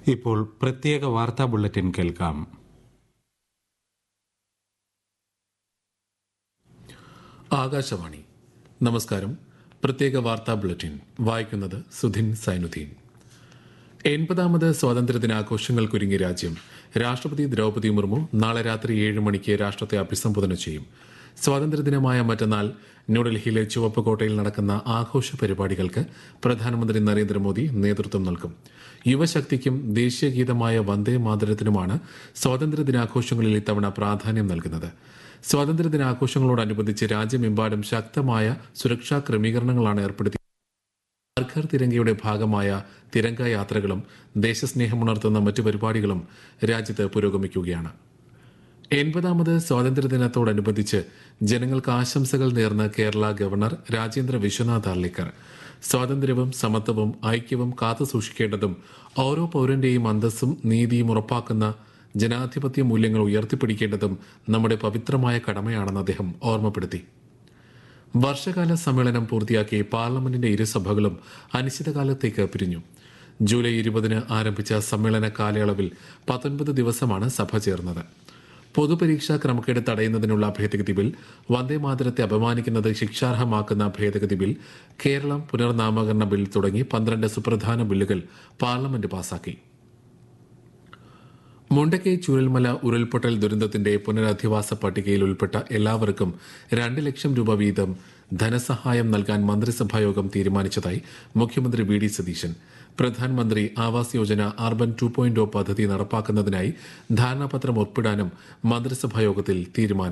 ഇപ്പോൾ പ്രത്യേക വാർത്താ ബുള്ളറ്റിൻ കേൾക്കാം ആകാശവാണി നമസ്കാരം പ്രത്യേക വാർത്താ ബുള്ളറ്റിൻ വായിക്കുന്നത് സുധിൻ സൈനുദ്ദീൻ എൺപതാമത് സ്വാതന്ത്ര്യദിനാഘോഷങ്ങൾക്കൊരുങ്ങി രാജ്യം രാഷ്ട്രപതി ദ്രൗപദി മുർമു നാളെ രാത്രി ഏഴ് മണിക്ക് രാഷ്ട്രത്തെ അഭിസംബോധന ചെയ്യും സ്വാതന്ത്ര്യദിനമായ മറ്റന്നാൾ ന്യൂഡൽഹിയിലെ ചുവപ്പ് കോട്ടയിൽ നടക്കുന്ന ആഘോഷ പരിപാടികൾക്ക് പ്രധാനമന്ത്രി നരേന്ദ്രമോദി നേതൃത്വം നൽകും യുവശക്തിക്കും ദേശീയഗീതമായ വന്ദേ മാതരത്തിനുമാണ് സ്വാതന്ത്ര്യദിനാഘോഷങ്ങളിൽ ഇത്തവണ പ്രാധാന്യം നൽകുന്നത് സ്വാതന്ത്ര്യദിനാഘോഷങ്ങളോടനുബന്ധിച്ച് രാജ്യമെമ്പാടും ശക്തമായ സുരക്ഷാ ക്രമീകരണങ്ങളാണ് ഏർപ്പെടുത്തി സർക്കാർ തിരങ്കയുടെ ഭാഗമായ തിരങ്ക യാത്രകളും ദേശസ്നേഹമുണർത്തുന്ന മറ്റു പരിപാടികളും രാജ്യത്ത് പുരോഗമിക്കുകയാണ് എൺപതാമത് സ്വാതന്ത്ര്യദിനത്തോടനുബന്ധിച്ച് ജനങ്ങൾക്ക് ആശംസകൾ നേർന്ന കേരള ഗവർണർ രാജേന്ദ്ര വിശ്വനാഥ് അർലിക്കർ സ്വാതന്ത്ര്യവും സമത്വവും ഐക്യവും കാത്തുസൂക്ഷിക്കേണ്ടതും ഓരോ പൗരന്റെയും അന്തസ്സും നീതിയും ഉറപ്പാക്കുന്ന ജനാധിപത്യ മൂല്യങ്ങൾ ഉയർത്തിപ്പിടിക്കേണ്ടതും നമ്മുടെ പവിത്രമായ കടമയാണെന്ന് അദ്ദേഹം ഓർമ്മപ്പെടുത്തി വർഷകാല സമ്മേളനം പൂർത്തിയാക്കി പാർലമെന്റിന്റെ ഇരുസഭകളും അനിശ്ചിതകാലത്തേക്ക് പിരിഞ്ഞു ജൂലൈ ഇരുപതിന് ആരംഭിച്ച സമ്മേളന കാലയളവിൽ പത്തൊൻപത് ദിവസമാണ് സഭ ചേർന്നത് പൊതുപരീക്ഷാ ക്രമക്കേട് തടയുന്നതിനുള്ള ഭേദഗതി ബിൽ വന്ദേമാതരത്തെ അപമാനിക്കുന്നത് ശിക്ഷാർഹമാക്കുന്ന ഭേദഗതി ബിൽ കേരളം പുനർനാമകരണ ബിൽ തുടങ്ങി പന്ത്രണ്ട് സുപ്രധാന ബില്ലുകൾ പാർലമെന്റ് പാസാക്കി മുണ്ടക്കൈ ചൂരൽമല ഉരുൾപൊട്ടൽ ദുരന്തത്തിന്റെ പുനരധിവാസ പട്ടികയിൽ ഉൾപ്പെട്ട എല്ലാവർക്കും രണ്ട് ലക്ഷം രൂപ വീതം ധനസഹായം നൽകാൻ മന്ത്രിസഭായോഗം തീരുമാനിച്ചതായി മുഖ്യമന്ത്രി V D Satheesan Pradhan Mantri Awas Yojana urban two point പദ്ധതി നടപ്പാക്കുന്നതിനായി ധാരണാപത്രം ഒപ്പിടാനും മന്ത്രിസഭായോഗത്തിൽ തീരുമാനം